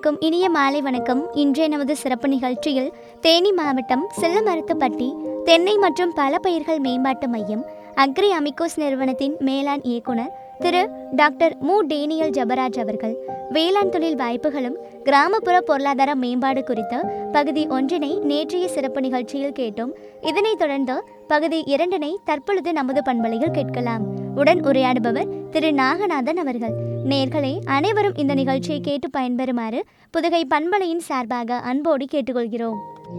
அனைவருக்கும் இனிய மாலை வணக்கம் இன்றைய நமது சிறப்பு நிகழ்ச்சியில் தேனி மாவட்டம் செல்லமரத்துப்பட்டி தென்னை மற்றும் பல பயிர்கள் மேம்பாட்டு மையம் அக்ரி அமிகோஸ் நிறுவனத்தின் மேலாண் இயக்குனர் திரு டாக்டர் மு டேனியல் ஜபராஜ் அவர்கள் வேளாண் தொழில் வாய்ப்புகளும் கிராமப்புற பொருளாதார மேம்பாடு குறித்த பகுதி ஒன்றினை நேற்றைய சிறப்பு நிகழ்ச்சியில் கேட்டோம் இதனைத் தொடர்ந்து பகுதி இரண்டினை தற்பொழுது நமது பண்பலையில் கேட்கலாம் உடன் உரையாடுபவர் திரு நாகநாதன் அவர்கள் நேர்களே அனைவரும் இந்த நிகழ்ச்சியை கேட்டு பயன்பெறுமாறு புதுகை பண்பலையின் சார்பாக அன்போடு கேட்டுக்கொள்கிறோம்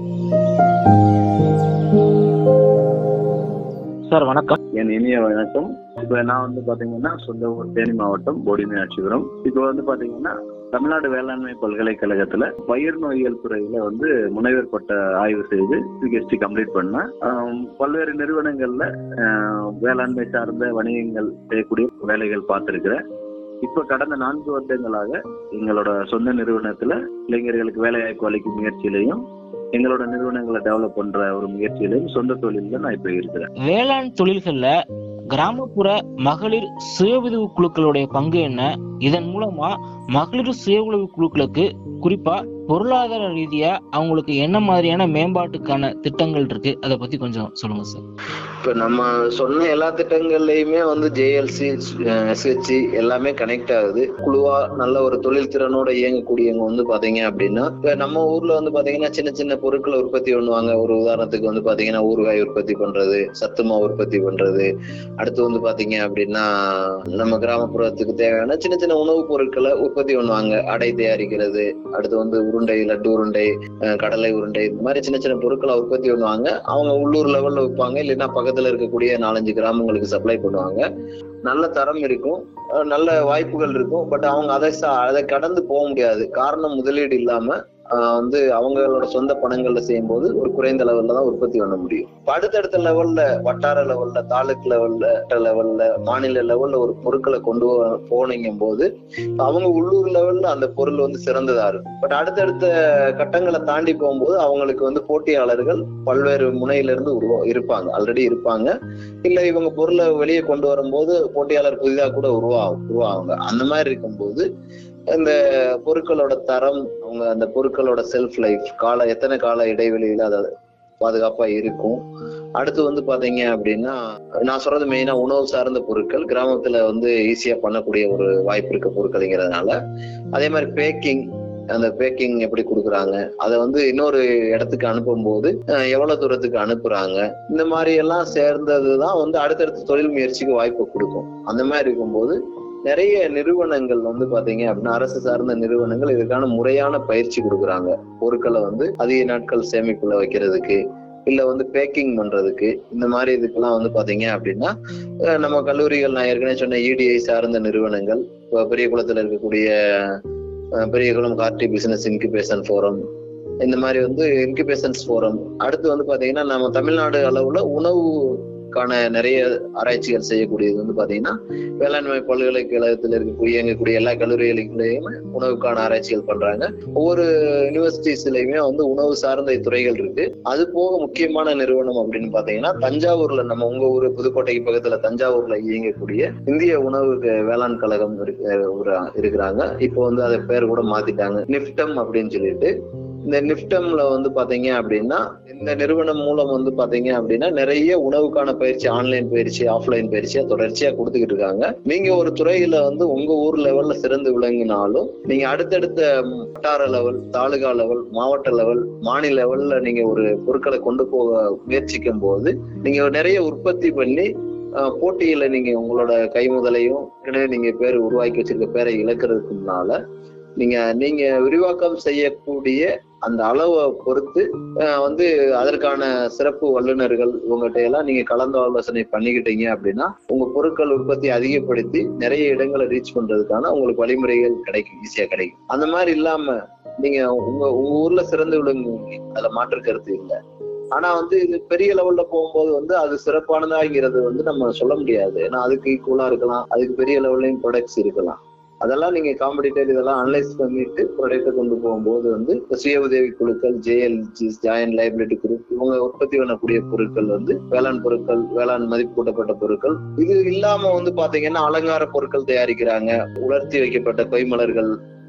சார் வணக்கம் என் இனிய வணக்கம் இப்ப நான் வந்து பாத்தீங்கன்னா சொந்த ஊர் தேனி மாவட்டம் போடிமை ஆட்சிபுரம் இப்ப வந்து பாத்தீங்கன்னா தமிழ்நாடு வேளாண்மை பல்கலைக்கழகத்துல பயிர் நோயியல் துறையில வந்து முனைவர் பட்ட ஆய்வு செய்து பிஹெச்டி கம்ப்ளீட் பண்ணேன் ஆம், பல்வேறு நிறுவனங்கள்ல ஆஹ், வேளாண்மை சார்ந்த வணிகங்கள் செய்யக்கூடிய வேலைகள் பார்த்திருக்கிறேன் இப்ப கடந்த நான்கு வருடங்களாக எங்களோட சொந்த நிறுவனத்துல இளைஞர்களுக்கு வேலை வாய்ப்பு அளிக்கும் முயற்சியிலையும் எங்களோட நிறுவனங்களை டெவலப் பண்ற ஒரு முயற்சியிலையும் சொந்த தொழில நான் இப்ப இருக்கிறேன் வேளாண் தொழில்கள்ல கிராமப்புற மகளிர் சுய உதவி குழுக்களுடைய பங்கு என்ன இதன் மூலமா மகளிர் சுய உதவி குழுக்களுக்கு குறிப்பா பொருளாதார ரீதியா அவங்களுக்கு என்ன மாதிரியான மேம்பாட்டுக்கான திட்டங்கள் இருக்கு அதை பத்தி கொஞ்சம் சொல்லுங்க சார் இப்ப நம்ம சொன்ன எல்லா திட்டங்கள்லயுமே வந்து ஜேஎல்சி எஸ்ஹெச்சி எல்லாமே கனெக்ட் ஆகுது குழுவா நல்ல ஒரு தொழில் திறனோட இயங்கக்கூடியவங்க வந்து பாத்தீங்க அப்படின்னா இப்ப நம்ம ஊர்ல வந்து பாத்தீங்கன்னா சின்ன சின்ன பொருட்களை உற்பத்தி பண்ணுவாங்க ஒரு உதாரணத்துக்கு வந்து பாத்தீங்கன்னா ஊறுகாய் உற்பத்தி பண்றது சத்துமா உற்பத்தி பண்றது அடுத்து வந்து பாத்தீங்க அப்படின்னா நம்ம கிராமப்புறத்துக்கு தேவையான சின்ன சின்ன உணவுப் பொருட்களை உற்பத்தி பண்ணுவாங்க அடை தயாரிக்கிறது அடுத்து வந்து உருண்டை லட்டு உருண்டை அஹ் கடலை உருண்டை இந்த மாதிரி சின்ன சின்ன பொருட்களை உற்பத்தி பண்ணுவாங்க அவங்க உள்ளூர் லெவல்ல விற்பாங்க இல்லைன்னா பக்கத்துல இருக்கக்கூடிய நாலஞ்சு கிராமங்களுக்கு சப்ளை பண்ணுவாங்க நல்ல தரம் இருக்கும் அஹ் நல்ல வாய்ப்புகள் இருக்கும் பட் அவங்க அதை சா- அதை கடந்து போக முடியாது காரணம் முதலீடு இல்லாம ஆஹ் வந்து அவங்களோட சொந்த பணங்கள்ல செய்யும் போது ஒரு குறைந்த லெவல்ல தான் உற்பத்தி பண்ண முடியும் இப்ப அடுத்தடுத்த லெவல்ல வட்டார லெவல்ல தாலுக்கு லெவல்ல லெவல்ல மாநில லெவல்ல ஒரு பொருட்களை கொண்டு வ- போனீங்கும் போது அவங்க உள்ளூர் லெவல்ல அந்த பொருள் வந்து சிறந்ததா இருக்கும் பட் அடுத்தடுத்த கட்டங்களை தாண்டி போகும்போது அவங்களுக்கு வந்து போட்டியாளர்கள் பல்வேறு முனையில இருந்து உருவா இருப்பாங்க ஆல்ரெடி இருப்பாங்க இல்ல இவங்க பொருளை வெளியே கொண்டு வரும்போது போட்டியாளர் புதிதாக கூட உருவாகும் உருவாகுங்க அந்த மாதிரி இருக்கும்போது இந்த பொருட்களோட தரம் அவங்க அந்த பொருட்களோட செல்ஃப் லைஃப் கால எத்தனை கால இடைவெளியில அதை பாதுகாப்பா இருக்கும் அடுத்து வந்து பாத்தீங்க அப்படின்னா நான் சொல்றது மெயினா உணவு சார்ந்த பொருட்கள் கிராமத்துல வந்து ஈஸியா பண்ணக்கூடிய ஒரு வாய்ப்பு இருக்க பொருட்கள்ங்கிறதுனால அதே மாதிரி பேக்கிங் அந்த பேக்கிங் எப்படி கொடுக்குறாங்க அதை வந்து இன்னொரு இடத்துக்கு அனுப்பும்போது அஹ், எவ்வளவு தூரத்துக்கு அனுப்புறாங்க இந்த மாதிரி எல்லாம் சேர்ந்ததுதான் வந்து அடுத்தடுத்த தொழில் முயற்சிக்கு வாய்ப்பு கொடுக்கும் அந்த மாதிரி இருக்கும்போது நிறைய நிறுவனங்கள் வந்து பாத்தீங்க அப்படின்னா அரசு சார்ந்த நிறுவனங்கள் இதுக்கான முறையான பயிற்சி கொடுக்குறாங்க பொருட்களை வந்து அதிக நாட்கள் சேமிப்புல வைக்கிறதுக்கு இல்ல வந்து பேக்கிங் பண்றதுக்கு இந்த மாதிரி இதுக்கெல்லாம் வந்து பாத்தீங்க அப்படின்னா அஹ், நம்ம கல்லூரிகள் நான் ஏற்கனவே சொன்ன இடிஐ சார்ந்த நிறுவனங்கள் இப்போ பெரிய குளத்துல இருக்கக்கூடிய அஹ், பெரியகுளம் கார்டி பிசினஸ் இன்குபேஷன் ஃபோரம் இந்த மாதிரி வந்து இன்குபேஷன்ஸ் ஃபோரம் அடுத்து வந்து பாத்தீங்கன்னா நம்ம தமிழ்நாடு அளவுல உணவுக்கான நிறைய ஆராய்ச்சிகள் செய்யக்கூடியது வந்து பாத்தீங்கன்னா வேளாண்மை பல்கலைக்கழகத்தில் இருக்கக்கூடிய இயங்கக்கூடிய எல்லா கல்லூரிகளிலேயுமே உணவுக்கான ஆராய்ச்சிகள் பண்றாங்க ஒவ்வொரு யூனிவர்சிட்டிஸ்லயுமே வந்து உணவு சார்ந்த துறைகள் இருக்கு அது போக முக்கியமான நிறுவனம் அப்படின்னு பாத்தீங்கன்னா தஞ்சாவூர்ல நம்ம உங்க ஊரு புதுக்கோட்டைக்கு பக்கத்துல தஞ்சாவூர்ல இயங்கக்கூடிய இந்திய உணவு வேளாண் கழகம் இருக்கு ஒரு இருக்கிறாங்க இப்போ வந்து அதை பேர் கூட மாத்திட்டாங்க நிப்டம் அப்படின்னு சொல்லிட்டு இந்த நிப்டம்ல வந்து பாத்தீங்க அப்படின்னா இந்த நிறுவனம் மூலம் வந்து பாத்தீங்க அப்படின்னா நிறைய உணவுக்கான பயிற்சி ஆன்லைன் பயிற்சி ஆஃப்லைன் பயிற்சியா தொடர்ச்சியா கொடுத்துக்கிட்டு இருக்காங்க நீங்க ஒரு துறையில வந்து உங்க ஊர் லெவல்ல சிறந்து விளங்கினாலும் நீங்க அடுத்தடுத்த வட்டார லெவல் தாலுகா லெவல் மாவட்ட லெவல் மாநில லெவல்ல நீங்க ஒரு பொருட்களை கொண்டு போக முயற்சிக்கும் போது நீங்க நிறைய உற்பத்தி பண்ணி அஹ், போட்டியில நீங்க உங்களோட கைமுதலையும் ஏற்கனவே நீங்க பேர் உருவாக்கி வச்சிருக்க பேரை இழக்கிறதுக்கு முன்னால நீங்க நீங்க விரிவாக்கம் செய்யக்கூடிய அந்த அளவை பொறுத்து அஹ், வந்து அதற்கான சிறப்பு வல்லுநர்கள் உங்ககிட்ட எல்லாம் நீங்க கலந்து ஆலோசனை பண்ணிக்கிட்டீங்க அப்படின்னா உங்க பொருட்கள் உற்பத்தி அதிகப்படுத்தி நிறைய இடங்களை ரீச் பண்றதுக்கான உங்களுக்கு வழிமுறைகள் கிடைக்கும் ஈஸியா கிடைக்கும் அந்த மாதிரி இல்லாம நீங்க உங்க உங்க ஊர்ல சிறந்து விளங்குவீங்க அதுல மாற்று கருத்து இல்லை ஆனா வந்து இது பெரிய லெவல்ல போகும்போது வந்து அது சிறப்பானதாங்கிறது வந்து நம்ம சொல்ல முடியாது ஏன்னா அதுக்கு ஈக்குவலா இருக்கலாம் அதுக்கு பெரிய லெவல்லையும் ப்ராடக்ட்ஸ் இருக்கலாம் அதெல்லாம் நீங்க காம்படிட்டர் இதெல்லாம் அனலைஸ் பண்ணிட்டு ப்ராடக்ட்டை கொண்டு போகும்போது வந்து இந்த சுய உதவி குழுக்கள் ஜேஎல்ஜி ஜாயின் லைபிலிட்டி குரூப் இவங்க உற்பத்தி பண்ணக்கூடிய பொருட்கள் வந்து வேளாண் பொருட்கள் வேளாண் மதிப்பு கூட்டப்பட்ட பொருட்கள் இது இல்லாம வந்து பாத்தீங்கன்னா அலங்கார பொருட்கள் தயாரிக்கிறாங்க உலர்த்தி வைக்கப்பட்ட கொய்மலர்கள்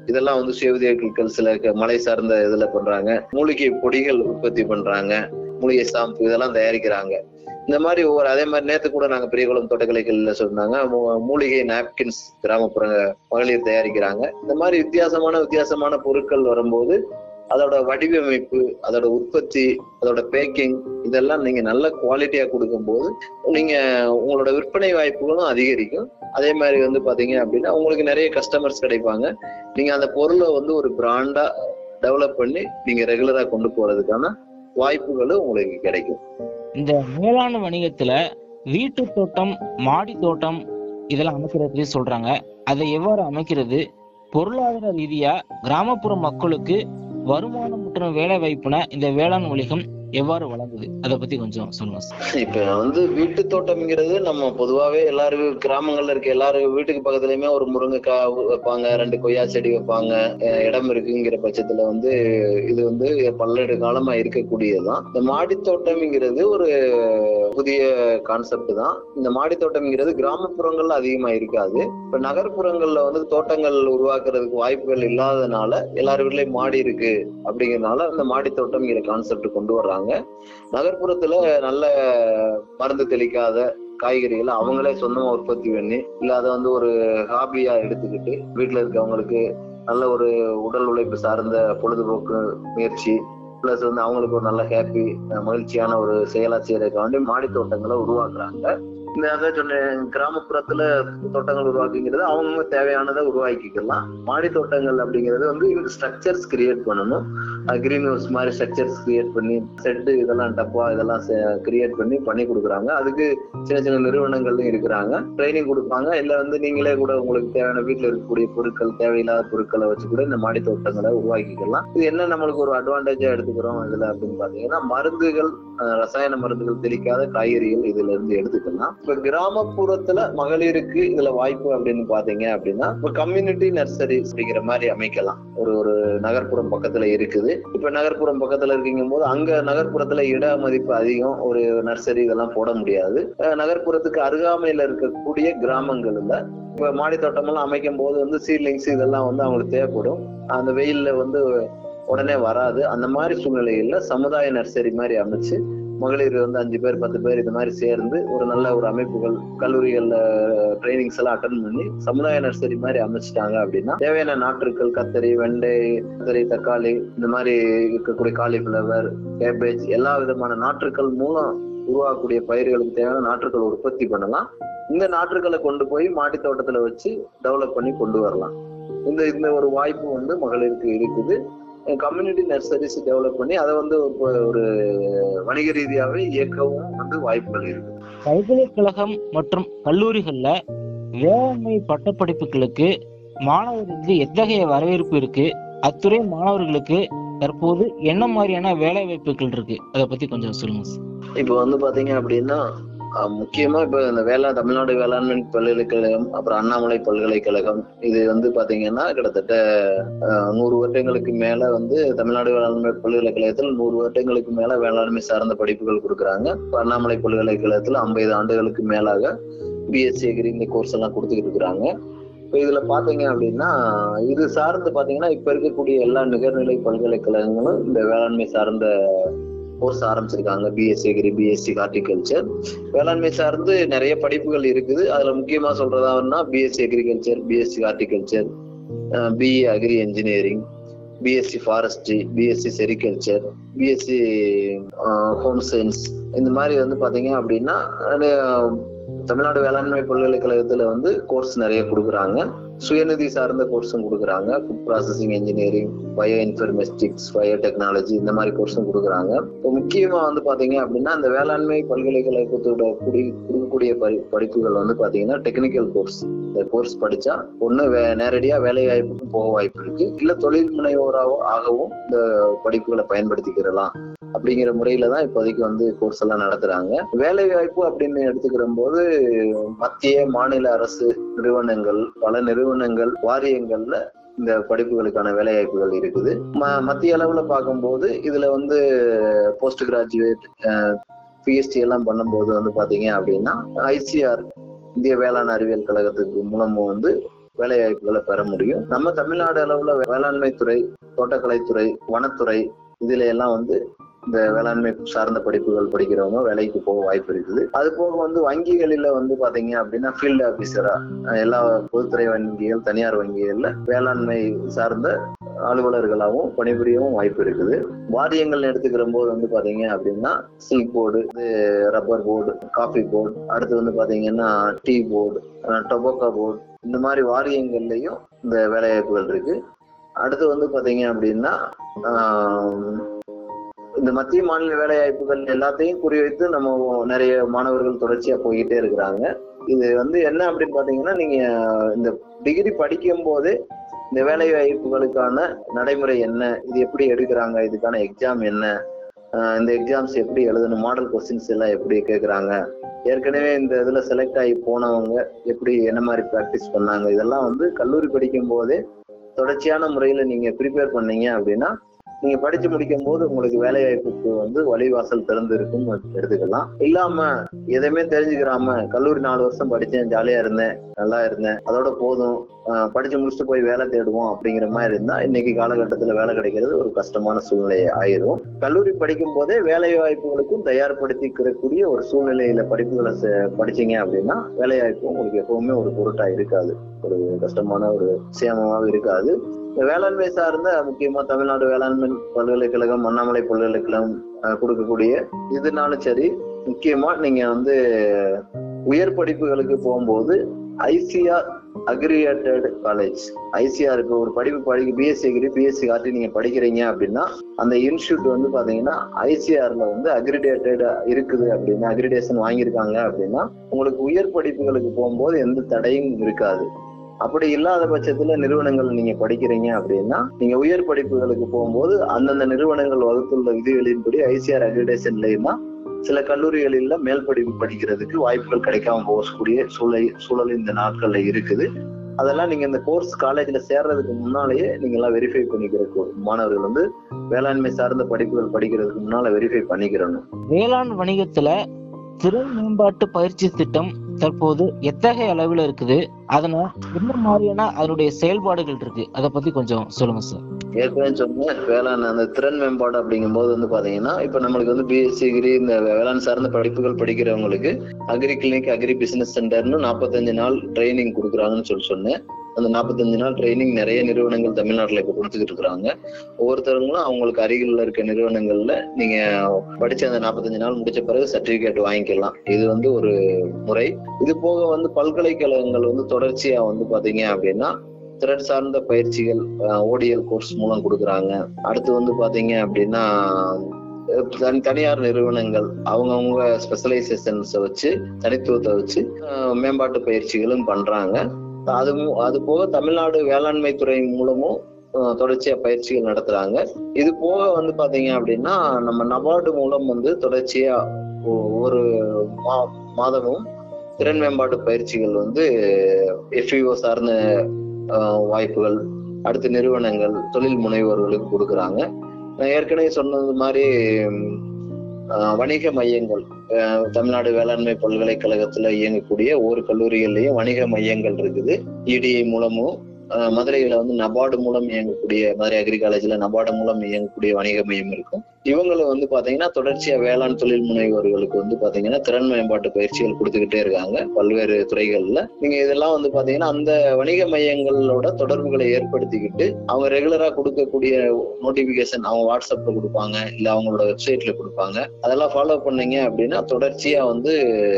இதெல்லாம் வந்து சுயவிதிய குழுக்கள் சில க- மலை சார்ந்த இதுல பண்றாங்க மூலிகை பொடிகள் உற்பத்தி பண்றாங்க மூலிகை ஷாம்பு இதெல்லாம் தயாரிக்கிறாங்க இந்த மாதிரி ஒவ்வொரு அதே மாதிரி நேத்து கூட நாங்க பெரியகுளம் தோட்டக்கலைகள்ல சொன்னாங்க மூ- மூலிகை நாப்கின்ஸ் கிராமப்புற மகளிர் தயாரிக்கிறாங்க இந்த மாதிரி வித்தியாசமான வித்தியாசமான பொருட்கள் வரும்போது அதோட வடிவமைப்பு அதோட உற்பத்தி அதோட பேக்கிங் இதெல்லாம் நீங்க நல்ல குவாலிட்டியா கொடுக்கும்போது நீங்க உங்களோட விற்பனை வாய்ப்புகளும் அதிகரிக்கும் அதே மாதிரி வந்து பாத்தீங்க அப்படின்னா உங்களுக்கு நிறைய கஸ்டமர்ஸ் கிடைப்பாங்க நீங்க அந்த பொருளை வந்து ஒரு பிராண்டா டெவலப் பண்ணி நீங்க ரெகுலரா கொண்டு போறதுக்கான வாய்ப்புகளும் உங்களுக்கு கிடைக்கும் இந்த மேலாண் வணிகத்துல வீட்டு தோட்டம் மாடி தோட்டம் இதெல்லாம் அமைக்கிறது பத்தி சொல்றாங்க அதை எவ்வாறு அமைக்கிறது பொருளாதார ரீதியா கிராமப்புற மக்களுக்கு வருமானம் மற்றும் வேலை வாய்ப்புன இந்த வேளாண் வணிகம் எவ்வாறு வழங்குது அதை பத்தி கொஞ்சம் சொல்லுங்க சார். இப்ப வந்து வீட்டு தோட்டம்ங்கிறது நம்ம பொதுவாவே எல்லாரும் கிராமங்கள்ல இருக்க எல்லாரும் வீட்டுக்கு பக்கத்துலயுமே ஒரு முருங்கைக்காய் வைப்பாங்க ரெண்டு கொய்யா செடி வைப்பாங்க அஹ் இடம் இருக்குங்கிற பட்சத்துல வந்து இது வந்து பல்லெடு காலமா இருக்கக்கூடியதுதான் இந்த மாடி தோட்டம்ங்கிறது ஒரு புதிய கான்செப்ட் தான் இந்த மாடி தோட்டம்ங்கிறது கிராமப்புறங்கள்ல அதிகமா இருக்காது இப்ப நகர்ப்புறங்கள்ல வந்து தோட்டங்கள் உருவாக்குறதுக்கு வாய்ப்புகள் இல்லாதனால எல்லார் வீட்லயும் மாடி இருக்கு அப்படிங்கறதுனால இந்த மாடி தோட்டம்ங்கிற கான்செப்ட் கொண்டு வர்றாங்க நகர்ப்புறத்துல நல்ல மருந்து தெளிக்காத காய்கறிகளை அவங்களே சொந்தமா உற்பத்தி பண்ணி இல்ல அதை வந்து ஒரு ஹாபியா எடுத்துக்கிட்டு வீட்டுல இருக்கவங்களுக்கு நல்ல ஒரு உடல் உழைப்பு சார்ந்த பொழுதுபோக்கு முயற்சி பிளஸ் வந்து அவங்களுக்கு ஒரு நல்ல ஹாப்பி மகிழ்ச்சியான ஒரு செயலா செய்யறதுக்காண்டி மாடி தோட்டங்களை உருவாக்குறாங்க இந்த அதான் சொன்னேன் கிராமப்புறத்துல தோட்டங்கள் உருவாக்குங்கிறது அவங்க தேவையானதை உருவாக்கிக்கலாம் மாடி தோட்டங்கள் அப்படிங்கிறது வந்து ஸ்ட்ரக்சர்ஸ் கிரியேட் பண்ணணும் கிரீன் ஹவுஸ் மாதிரி ஸ்ட்ரக்சர்ஸ் கிரியேட் பண்ணி செட்டு இதெல்லாம் டப்பா இதெல்லாம் கிரியேட் பண்ணி பண்ணி கொடுக்குறாங்க அதுக்கு சின்ன சின்ன நிறுவனங்களும் இருக்கிறாங்க ட்ரைனிங் கொடுப்பாங்க இல்ல வந்து நீங்களே கூட உங்களுக்கு தேவையான வீட்டுல இருக்கக்கூடிய பொருட்கள் தேவையில்லாத பொருட்களை வச்சு கூட இந்த மாடி தோட்டங்களை உருவாக்கிக்கலாம் இது என்ன நம்மளுக்கு ஒரு அட்வான்டேஜா எடுத்துக்கிறோம் இதுல அப்படின்னு பாத்தீங்கன்னா மருந்துகள் அஹ், ரசாயன மருந்துகள் தெளிக்காத காய்கறிகள் இதுல இருந்து எடுத்துக்கலாம் இப்ப கிராமப்புறத்துல மகளிருக்கு இதுல வாய்ப்பு அப்படின்னு பாத்தீங்க அப்படின்னா இப்ப கம்யூனிட்டி நர்சரி அப்படிங்கிற மாதிரி அமைக்கலாம் ஒரு ஒரு நகர்ப்புறம் பக்கத்துல இருக்குது இப்ப நகர்ப்புறம் பக்கத்துல இருக்குங்கும் போது அங்க நகர்ப்புறத்துல இட மதிப்பு அதிகம் ஒரு நர்சரி இதெல்லாம் போட முடியாது அஹ் நகர்ப்புறத்துக்கு அருகாமையில இருக்கக்கூடிய கிராமங்கள்ல இப்ப மாடி தோட்டமெல்லாம் அமைக்கும் போது வந்து சீட்லிங்ஸ் இதெல்லாம் வந்து அவங்களுக்கு தேவைப்படும் அந்த வெயில்ல வந்து உடனே வராது அந்த மாதிரி சூழ்நிலைகள்ல சமுதாய நர்சரி மாதிரி அமைச்சு மகளிர் வந்து அஞ்சு பேர் பத்து பேர் இது மாதிரி சேர்ந்து ஒரு நல்ல ஒரு அமைப்புகள் கல்லூரிகள்ல ட்ரைனிங்ஸ் எல்லாம் அட்டன் பண்ணி சமுதாய நர்சரி மாதிரி அமைச்சிட்டாங்க அப்படின்னா தேவையான நாற்றுக்கள் கத்தரி வெண்டை கத்தரி தக்காளி இந்த மாதிரி இருக்கக்கூடிய காலிஃபிளவர் கேபேஜ் எல்லா விதமான நாற்றுக்கள் மூலம் உருவாக்கக்கூடிய பயிர்களுக்கு தேவையான நாற்றுக்கள் உற்பத்தி பண்ணலாம் இந்த நாற்றுக்களை கொண்டு போய் மாடி தோட்டத்துல வச்சு டெவலப் பண்ணி கொண்டு வரலாம் இந்த இந்த ஒரு வாய்ப்பு வந்து மகளிருக்கு இருக்குது கம்யூனிட்டி நர்சரிஸ் டெவலப் பண்ணி அதை வந்து ஒரு- ஒரு வணிக ரீதியாவே இயக்கவும் வந்து வாய்ப்புகள் இருக்கு பல்கலைக்கழகம் மற்றும் கல்லூரிகள்ல வேளாண்மை பட்டப்படிப்புகளுக்கு மாணவர்களுக்கு எத்தகைய வரவேற்பு இருக்கு அத்துறை மாணவர்களுக்கு தற்போது என்ன மாதிரியான வேலை வாய்ப்புகள் இருக்கு அதை பத்தி கொஞ்சம் சொல்லுங்க சார். இப்போ வந்து பாத்தீங்க அப்படின்னா அஹ், முக்கியமா இப்ப இந்த வேளா தமிழ்நாடு வேளாண்மை பல்கலைக்கழகம் அப்புறம் அண்ணாமலை பல்கலைக்கழகம் இது வந்து பாத்தீங்கன்னா கிட்டத்தட்ட அஹ், நூறு வருடங்களுக்கு மேல வந்து தமிழ்நாடு வேளாண்மை பல்கலைக்கழகத்தில் நூறு வருடங்களுக்கு மேல வேளாண்மை சார்ந்த படிப்புகள் கொடுக்குறாங்க இப்ப அண்ணாமலை பல்கலைக்கழகத்துல ஐம்பது ஆண்டுகளுக்கு மேலாக பிஎஸ்சி அக்ரி இந்த கோர்ஸ் எல்லாம் கொடுத்துக்கிட்டு இருக்கிறாங்க இப்போ இதுல பாத்தீங்க அப்படின்னா இது சார்ந்து பாத்தீங்கன்னா இப்ப இருக்கக்கூடிய எல்லா நிகர்நிலை பல்கலைக்கழகங்களும் இந்த வேளாண்மை சார்ந்த கோர்ஸ் ஆரம்பிச்சிருக்காங்க பிஎஸ்சி அக்ரி பிஎஸ்சி ஹார்டிகல்ச்சர் வேளாண்மை சார்ந்து நிறைய படிப்புகள் இருக்குது அதுல முக்கியமா சொல்றதான்னா BSc agriculture BSc horticulture BE agri engineering BSc forestry BSc sericulture BSc home science இந்த மாதிரி வந்து பாத்தீங்க அப்படின்னா அஹ், தமிழ்நாடு வேளாண்மை பல்கலைக்கழகத்துல வந்து கோர்ஸ் நிறைய கொடுக்குறாங்க சுயநிதி சார்ந்த கோர்ஸும் கொடுக்குறாங்க food processing engineering bio informatics bio technology இந்த மாதிரி கோர்ஸும் கொடுக்குறாங்க இப்போ முக்கியமா வந்து பாத்தீங்க அப்படின்னா இந்த வேளாண்மை பல்கலைக்கழகத்தோட குடி கொடுக்கக்கூடிய படி படிப்புகள் வந்து பாத்தீங்கன்னா டெக்னிக்கல் கோர்ஸ் இந்த கோர்ஸ் படிச்சா ஒண்ணு வே நேரடியா வேலை வாய்ப்புக்கும் போக வாய்ப்பு இருக்கு இல்ல தொழில் முனைவோராவோ ஆகவும் இந்த படிப்புகளை பயன்படுத்திக்கிறலாம் அப்படிங்கிற முறையில தான் இப்போதைக்கு வந்து கோர்ஸ் எல்லாம் நடத்துறாங்க வேலை வாய்ப்பு அப்படின்னு எடுத்துக்கிற போது மத்திய மாநில அரசு நிறுவனங்கள் பல நிறுவனங்கள் வாரியங்கள்ல இந்த படிப்புகளுக்கான வேலை வாய்ப்புகள் இருக்குது ம- மத்திய அளவுல பார்க்கும்போது இதுல வந்து போஸ்ட் கிராஜுவேட் பிஎஸ்டி எல்லாம் பண்ணும்போது வந்து பாத்தீங்க அப்படின்னா ஐசிஆர் இந்திய வேளாண் அறிவியல் கழகத்துக்கு மூலமும் வந்து வேலை வாய்ப்புகளை பெற முடியும் நம்ம தமிழ்நாடு அளவுல வேளாண்மை துறை தோட்டக்கலைத்துறை வனத்துறை இதுல எல்லாம் வந்து இந்த வேளாண்மை சார்ந்த படிப்புகள் படிக்கிறவங்க வேலைக்கு போக வாய்ப்பு இருக்குது அது போக வந்து வங்கிகளில வந்து பாத்தீங்க அப்படின்னா ஃபீல்டு ஆபீசரா எல்லா பொதுத்துறை வங்கிகள் தனியார் வங்கிகள்ல வேளாண்மை சார்ந்த அலுவலர்களாகவும் பணிபுரியவும் வாய்ப்பு இருக்குது வாரியங்கள் எடுத்துக்கிற போது வந்து பாத்தீங்க அப்படின்னா silk board rubber board coffee board அடுத்து வந்து பாத்தீங்கன்னா டீ போர்டு டொபோக்கோ போர்டு இந்த மாதிரி வாரியங்கள்லயும் இந்த வேலைவாய்ப்புகள் இருக்கு அடுத்து வந்து பாத்தீங்க அப்படின்னா ஆஹ், இந்த மத்திய மாநில வேலைவாய்ப்புகள் எல்லாத்தையும் குறிவைத்து நம்ம நிறைய மாணவர்கள் தொடர்ச்சியா போய்கிட்டே இருக்கிறாங்க இது வந்து என்ன அப்படின்னு பாத்தீங்கன்னா நீங்க இந்த டிகிரி படிக்கும் போதே இந்த வேலை வாய்ப்புகளுக்கான நடைமுறை என்ன இது எப்படி எடுக்கிறாங்க இதுக்கான எக்ஸாம் என்ன ஆஹ் இந்த எக்ஸாம்ஸ் எப்படி எழுதணும் மாடல் கொஸ்டின்ஸ் எல்லாம் எப்படி கேட்குறாங்க ஏற்கனவே இந்த இதுல செலக்ட் ஆகி போனவங்க எப்படி என்ன மாதிரி ப்ராக்டிஸ் பண்ணாங்க இதெல்லாம் வந்து கல்லூரி படிக்கும் போதே தொடர்ச்சியான முறையில நீங்க ப்ரிப்பேர் பண்ணீங்க அப்படின்னா நீங்க படிச்சு முடிக்கும் போது உங்களுக்கு வேலை வாய்ப்புக்கு வந்து வழிவாசல் திறந்து இருக்கும் எடுத்துக்கலாம் இல்லாம எதையுமே தெரிஞ்சுக்கிறாம கல்லூரி நாலு வருஷம் படிச்சேன் ஜாலியா இருந்தேன் நல்லா இருந்தேன் அதோட போதும் ஆஹ் படிச்சு முடிச்சுட்டு போய் வேலை தேடுவோம் அப்படிங்கிற மாதிரி இருந்தா இன்னைக்கு காலகட்டத்துல வேலை கிடைக்கிறது ஒரு கஷ்டமான சூழ்நிலை ஆயிரும் கல்லூரி படிக்கும் போதே வேலை வாய்ப்புகளுக்கும் தயார்படுத்திக்கிறக்கூடிய ஒரு சூழ்நிலையில படிப்புகளை செ- படிச்சீங்க அப்படின்னா வேலை வாய்ப்பு உங்களுக்கு எப்பவுமே ஒரு பொருட்டா இருக்காது ஒரு கஷ்டமான ஒரு விஷயமாவும் இருக்காது இந்த வேளாண்மை சார்ந்த முக்கியமா தமிழ்நாடு வேளாண்மை பல்கலைக்கழகம் அண்ணாமலை பல்கலைக்கழகம் அஹ், கொடுக்கக்கூடிய இதுனாலும் சரி முக்கியமா நீங்க வந்து உயர் படிப்புகளுக்கு போகும்போது ஐசிஆர் அக்ரிகேட்டட் காலேஜ் ஐசிஆருக்கு ஒரு படிப்பு படிக்க பிஎஸ்சி அக்ரி பிஎஸ்சி காட்டி நீங்க படிக்கிறீங்க அப்படின்னா அந்த இன்ஸ்டியூட் வந்து பாத்தீங்கன்னா ஐசிஆர்ல வந்து அக்ரிடேட்டட் இருக்குது அப்படின்னா அக்ரிடேஷன் வாங்கியிருக்காங்க அப்படின்னா உங்களுக்கு உயர் படிப்புகளுக்கு போகும்போது எந்த தடையும் இருக்காது அப்படி இல்லாத பட்சத்துல நிறுவனங்கள் நீங்க படிக்கிறீங்க அப்படின்னா நீங்க உயர் படிப்புகளுக்கு போகும்போது அந்தந்த நிறுவனங்கள் வகுத்துள்ள விதிகளின்படி ஐசிஆர் அக்ரிடேஷன்லயுமா சில கல்லூரிகளில் மேல் படிப்பு படிக்கிறதுக்கு வாய்ப்புகள் கிடைக்காம போகக்கூடிய சூழல் சூழல் இந்த நாட்கள்ல இருக்குது அதெல்லாம் நீங்க இந்த கோர்ஸ் காலேஜ்ல சேர்றதுக்கு முன்னாலேயே நீங்க எல்லாம் வெரிஃபை பண்ணிக்கிற மாணவர்கள் வந்து வேளாண்மை சார்ந்த படிப்புகள் படிக்கிறதுக்கு முன்னால வெரிஃபை பண்ணிக்கிறணும் வேளாண் வணிகத்துல திறன் மேம்பாட்டு பயிற்சி திட்டம் தற்போது எத்தகைய அளவில் இருக்குது அதனால என்ன மாதிரியான அதனுடைய செயல்பாடுகள் இருக்கு அதை பத்தி கொஞ்சம் சொல்லுங்க சார் ஏற்கனவே சொன்னேன் வேளாண் அந்த திறன் மேம்பாடு அப்படிங்கும்போது வந்து பாத்தீங்கன்னா இப்ப நம்மளுக்கு வந்து பிஎஸ்சி டிகிரி இந்த வேளாண் சார்ந்த படிப்புகள் படிக்கிறவங்களுக்கு அக்ரி கிளினிக் அக்ரி பிசினஸ் சென்டர்னு நாற்பத்தஞ்சு நாள் ட்ரைனிங் கொடுக்குறாங்கன்னு சொல்லி சொன்னேன் அந்த நாற்பத்தஞ்சு நாள் ட்ரைனிங் நிறைய நிறுவனங்கள் தமிழ்நாட்டுல இப்ப கொடுத்துக்கிட்டு இருக்கிறாங்க ஒவ்வொருத்தவங்களும் அவங்களுக்கு அருகில் இருக்க நிறுவனங்கள்ல நீங்க படிச்ச அந்த நாற்பத்தஞ்சு நாள் முடிச்ச பிறகு சர்டிபிகேட் வாங்கிக்கலாம் இது வந்து ஒரு முறை இது போக வந்து பல்கலைக்கழகங்கள் வந்து தொடர்ச்சியா வந்து பாத்தீங்க அப்படின்னா திறன் சார்ந்த பயிற்சிகள் ஓடிஎல் கோர்ஸ் மூலம் கொடுக்குறாங்க அடுத்து வந்து பாத்தீங்க அப்படின்னா அஹ் தனி தனியார் நிறுவனங்கள் அவங்கவுங்க ஸ்பெஷலைசேஷன்ஸை வச்சு தனித்துவத்தை வச்சு அஹ் மேம்பாட்டு பயிற்சிகளும் பண்றாங்க அது மு- அது போக தமிழ்நாடு வேளாண்மை துறை மூலமும் அஹ் தொடர்ச்சியா பயிற்சிகள் நடத்துறாங்க இது போக வந்து பாத்தீங்க அப்படின்னா நம்ம நபார்டு மூலம் வந்து தொடர்ச்சியா ஒ- ஒரு மா- மாதமும் திறன் மேம்பாட்டு பயிற்சிகள் வந்து எஃப்இஓ சார்ந்த அஹ், வாய்ப்புகள் அடுத்து நிறுவனங்கள் தொழில் முனைவோர்களுக்கு கொடுக்குறாங்க நான் ஏற்கனவே சொன்னது மாதிரி ம், அஹ், வணிக மையங்கள் அஹ், தமிழ்நாடு வேளாண்மை பல்கலைக்கழகத்துல இயங்கக்கூடிய ஒவ்வொரு கல்லூரிகள்லயும் வணிக மையங்கள் இருக்குது இடிஐ மூலமும் அஹ், மதுரையில வந்து நபார்டு மூலம் இயங்கக்கூடிய மதுரை அக்ரி காலேஜ்ல நபார்டு மூலம் இயங்கக்கூடிய வணிக மையம் இருக்கும் இவங்களும் வந்து பாத்தீங்கன்னா தொடர்ச்சியா வேளாண் தொழில் முனைவோர்களுக்கு வந்து பாத்தீங்கன்னா திறன் மேம்பாட்டு பயிற்சிகள் கொடுத்துக்கிட்டே இருக்காங்க பல்வேறு துறைகள்ல நீங்க இதெல்லாம் வந்து பாத்தீங்கன்னா அந்த வணிக மையங்களோட தொடர்புகளை ஏற்படுத்திக்கிட்டு அவங்க ரெகுலரா கொடுக்கக்கூடிய நோட்டிபிகேஷன் அவங்க வாட்ஸ்அப்ல கொடுப்பாங்க இல்ல அவங்களோட வெப்சைட்ல கொடுப்பாங்க அதெல்லாம் ஃபாலோ பண்ணீங்க அப்படின்னா தொடர்ச்சியா வந்து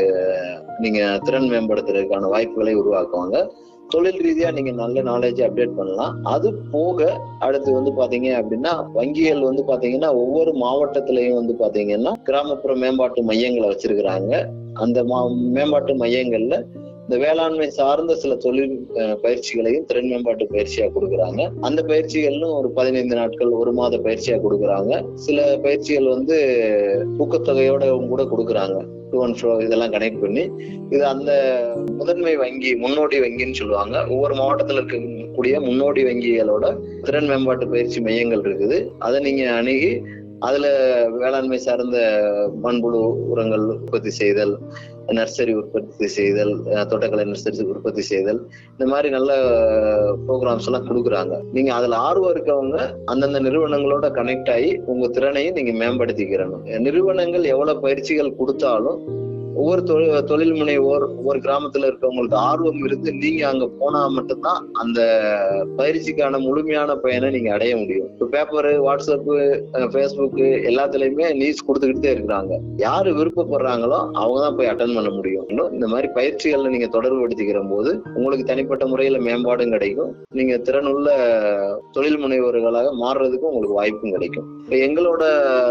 நீங்க திறன் மேம்படுத்துறதுக்கான வாய்ப்புகளை உருவாக்குவாங்க தொழில் ரீதியா நீங்க நல்ல நாலேஜ் அப்டேட் பண்ணலாம் அது போக அடுத்து வந்து பாத்தீங்க அப்படின்னா வங்கிகள் வந்து பாத்தீங்கன்னா ஒவ்வொரு மாவட்டத்திலையும் வந்து பாத்தீங்கன்னா கிராமப்புற மேம்பாட்டு மையங்களை வச்சிருக்கிறாங்க அந்த மா மேம்பாட்டு மையங்கள்ல இந்த வேளாண்மை சார்ந்த சில தொழில் அஹ், பயிற்சிகளையும் திறன் மேம்பாட்டு பயிற்சியா கொடுக்குறாங்க அந்த பயிற்சிகள்னு ஒரு பதினைந்து நாட்கள் ஒரு மாத பயிற்சியா கொடுக்குறாங்க சில பயிற்சிகள் வந்து ஊக்கத்தொகையோட கூட கொடுக்குறாங்க டூ அண்ட் ஃப்ரோ இதெல்லாம் கனெக்ட் பண்ணி இது அந்த முதன்மை வங்கி முன்னோடி வங்கின்னு சொல்லுவாங்க ஒவ்வொரு மாவட்டத்துல இருக்கக்கூடிய முன்னோடி வங்கிகளோட திறன் மேம்பாட்டு பயிற்சி மையங்கள் இருக்குது அதை நீங்க அணுகி அதுல வேளாண்மை சார்ந்த மண்புழு உரங்கள் உற்பத்தி செய்தல் நர்சரி உற்பத்தி செய்தல் அஹ் தோட்டக்கலை நர்சரி உற்பத்தி செய்தல் இந்த மாதிரி நல்ல ப்ரோக்ராம்ஸ் எல்லாம் கொடுக்குறாங்க நீங்க அதுல ஆர்வம் இருக்கவங்க அந்தந்த நிறுவனங்களோட கனெக்ட் ஆகி உங்க திறனையும் நீங்க மேம்படுத்திக்கிறணும் நிறுவனங்கள் எவ்வளவு பயிற்சிகள் கொடுத்தாலும் ஒவ்வொரு தொழில் தொழில் முனைவோர் ஒவ்வொரு கிராமத்துல இருக்கவங்களுக்கு ஆர்வம் இருந்து நீங்க அங்க போனா மட்டும்தான் அந்த பயிற்சிக்கான முழுமையான பயனை நீங்க அடைய முடியும் இப்போ பேப்பரு வாட்ஸ்அப்பு ஃபேஸ்புக்கு எல்லாத்துலயுமே நியூஸ் கொடுத்துக்கிட்டே இருக்கிறாங்க யாரு விருப்பப்படுறாங்களோ அவங்க தான் போய் அட்டன் பண்ண முடியும் இன்னும் இந்த மாதிரி பயிற்சிகள்ல நீங்க தொடர்பு படுத்திக்கிற போது உங்களுக்கு தனிப்பட்ட முறையில மேம்பாடும் கிடைக்கும் நீங்க திறனுள்ள தொழில் முனைவோர்களாக மாறுறதுக்கும் உங்களுக்கு வாய்ப்பும் கிடைக்கும் இப்போ எங்களோட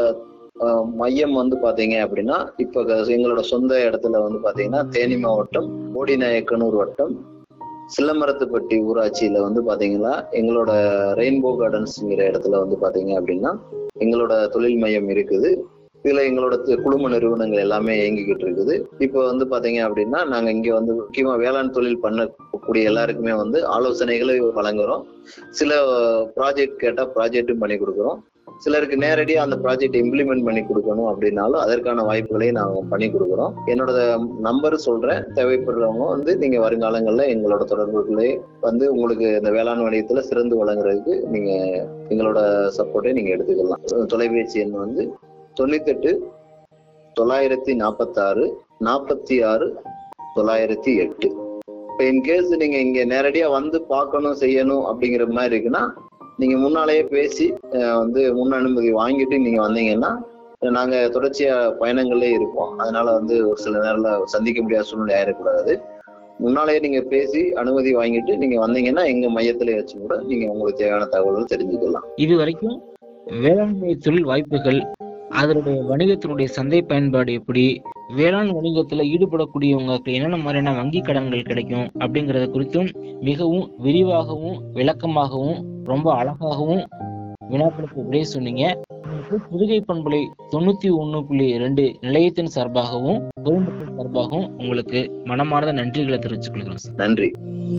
அஹ், மையம் வந்து பாத்தீங்க அப்படின்னா இப்ப க- எங்களோட சொந்த இடத்துல வந்து பாத்தீங்கன்னா தேனி மாவட்டம் போடிநாயக்கனூர் வட்டம் சில்லமரத்துப்பட்டி ஊராட்சியில வந்து பாத்தீங்கன்னா எங்களோட ரெயின்போ கார்டன்ஸ்ங்கிற இடத்துல வந்து பாத்தீங்க அப்படின்னா எங்களோட தொழில் மையம் இருக்குது இதுல எங்களோட தி- குழும நிறுவனங்கள் எல்லாமே இயங்கிக்கிட்டு இருக்குது இப்போ வந்து பாத்தீங்க அப்படின்னா நாங்க இங்க வந்து முக்கியமா வேளாண் தொழில் பண்ணக்கூடிய எல்லாருக்குமே வந்து ஆலோசனைகளை வழங்குறோம் சில ப்ராஜெக்ட் கேட்டா ப்ராஜெக்டும் பண்ணி கொடுக்குறோம் சிலருக்கு நேரடியா அந்த ப்ராஜெக்ட் இம்ப்ளிமெண்ட் பண்ணி கொடுக்கணும் அப்படின்னாலும் அதற்கான வாய்ப்புகளையும் நாங்க பண்ணி கொடுக்குறோம் என்னோட நம்பர் சொல்றேன் தேவைப்படுறவங்க வந்து நீங்க வருங்காலங்கள்ல எங்களோட தொடர்புகளே வந்து உங்களுக்கு இந்த வேளாண் வணிகத்துல சிறந்து வழங்குறதுக்கு நீங்க எங்களோட சப்போர்ட்டை நீங்க எடுத்துக்கலாம் தொலைபேசி எண் வந்து தொண்ணூத்தெட்டு தொள்ளாயிரத்தி நாற்பத்தாறு நாற்பத்தி ஆறு தொள்ளாயிரத்தி எட்டு இப்போ இன்கேஸ் நீங்க இங்க நேரடியா வந்து பார்க்கணும் செய்யணும் அப்படிங்கிற மாதிரி இருக்குன்னா நீங்க முன்னாலேயே பேசி அஹ், வந்து முன் அனுமதி வாங்கிட்டு நீங்க வந்தீங்கன்னா நாங்க தொடர்ச்சியா பயணங்களே இருப்போம் அதனால வந்து ஒரு சில நேரம்ல சந்திக்க முடியாத சூழ்நிலை ஆயிடக்கூடாது முன்னாலேயே நீங்க பேசி அனுமதி வாங்கிட்டு நீங்க வந்தீங்கன்னா எங்க மையத்திலே வச்சு கூட நீங்க உங்களுக்கு தேவையான தகவல்கள் தெரிஞ்சுக்கலாம் இது வரைக்கும் வேளாண்மை தொழில் வாய்ப்புகள் அதனுடைய வணிகத்தினுடைய சந்தை பயன்பாடு எப்படி வேளாண் வணிகத்துல ஈடுபடக்கூடியவங்களுக்கு என்னென்ன மாதிரியான வங்கி கடன்கள் கிடைக்கும் அப்படிங்கறது குறித்தும் மிகவும் விரிவாகவும் விளக்கமாகவும் ரொம்ப அழகாகவும் வினாக்களுக்கு விடை சொன்னீங்க உங்களுக்கு புதுகை பண்பலை தொண்ணூத்தி ஒண்ணு புள்ளி ரெண்டு நிலையத்தின் சார்பாகவும் பொதுமக்கள் சார்பாகவும் உங்களுக்கு மனமார்ந்த நன்றிகளை தெரிவித்துக் கொள்கிறோம் சார் நன்றி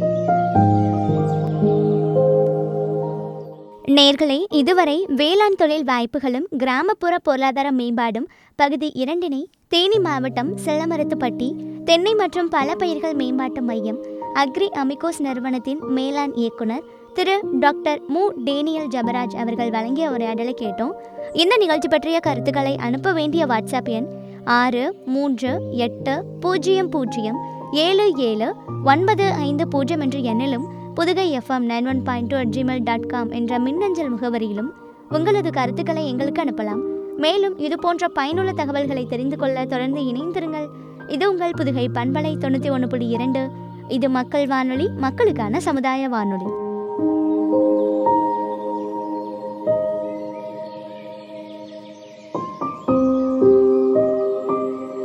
நேர்களே இதுவரை வேளாண் தொழில் வாய்ப்புகளும் கிராமப்புற பொருளாதார மேம்பாடும் பகுதி இரண்டினை தேனி மாவட்டம் செல்லமரத்துப்பட்டி தென்னை மற்றும் பல பயிர்கள் மேம்பாட்டு மையம் அக்ரி அமிகோஸ் நிறுவனத்தின் மேலாண் இயக்குனர் திரு டாக்டர் மு டேனியல் ஜபராஜ் அவர்கள் வழங்கிய உரையாடலை கேட்டோம் இந்த நிகழ்ச்சி பற்றிய கருத்துக்களை அனுப்ப வேண்டிய வாட்ஸ்அப் எண் ஆறு மூன்று எட்டு பூஜ்ஜியம் பூஜ்ஜியம் ஏழு ஏழு ஒன்பது ஐந்து பூஜ்ஜியம் என்ற எண்ணிலும் Pudugai FM nine one point two at Gmail dot com என்ற மின்னஞ்சல் முகவரியிலும் உங்களது கருத்துக்களை எங்களுக்கு அனுப்பலாம் மேலும் இது போன்ற பயனுள்ள தகவல்களை தெரிந்து கொள்ள தொடர்ந்து இணைந்திருங்கள் இது உங்கள் புதுகை பண்பலை தொண்ணூற்றி ஒன்று புள்ளி இரண்டு இது மக்கள் வானொலி மக்களுக்கான சமுதாய வானொலி